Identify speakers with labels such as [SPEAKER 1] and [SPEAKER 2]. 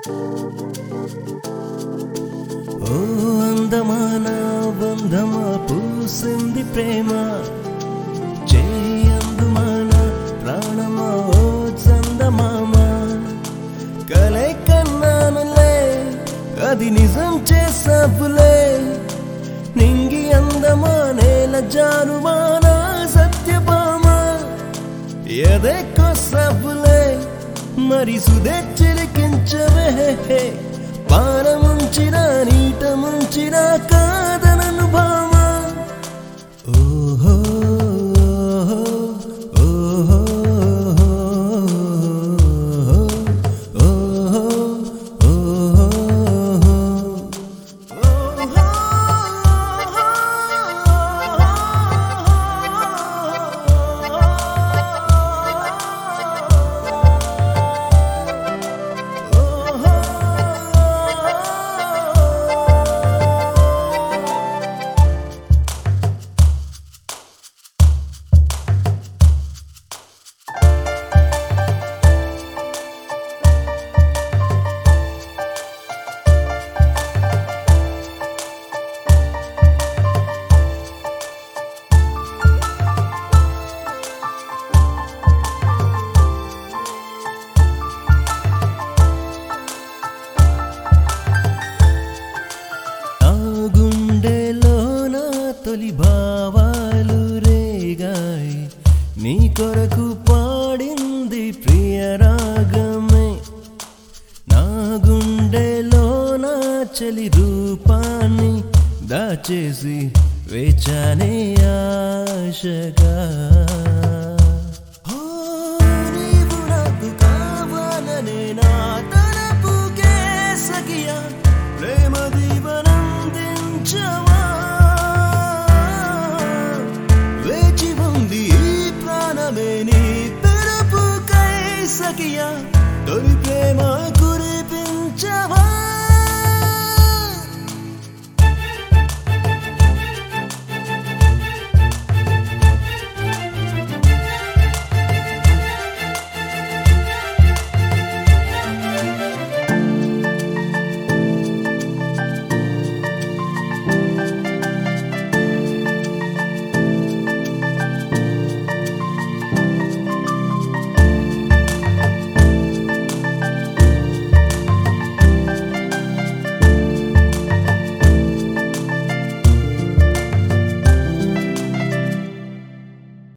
[SPEAKER 1] ఓ అందమాన బంధమా పూసింది ప్రేమ చేయందుమాన ప్రాణమా ఓ చందమామ కలై కన్నానులే అది నిజం చేసాపులే నింగి అందమా నేల జారుమాన సత్యభామ ఎదే కొసపులే మరి సుదే చిలికించవే పానముంచిన నీట ముంచిన కాదనను భామ ఓహో ఓహో నా గుండెలో నా తొలి భావాలు రేగాయి నీ కొరకు పాడింది ప్రియ రాగమే నా గుండెలో నా చలి రూపాన్ని దాచేసి వేచానే ఆశగా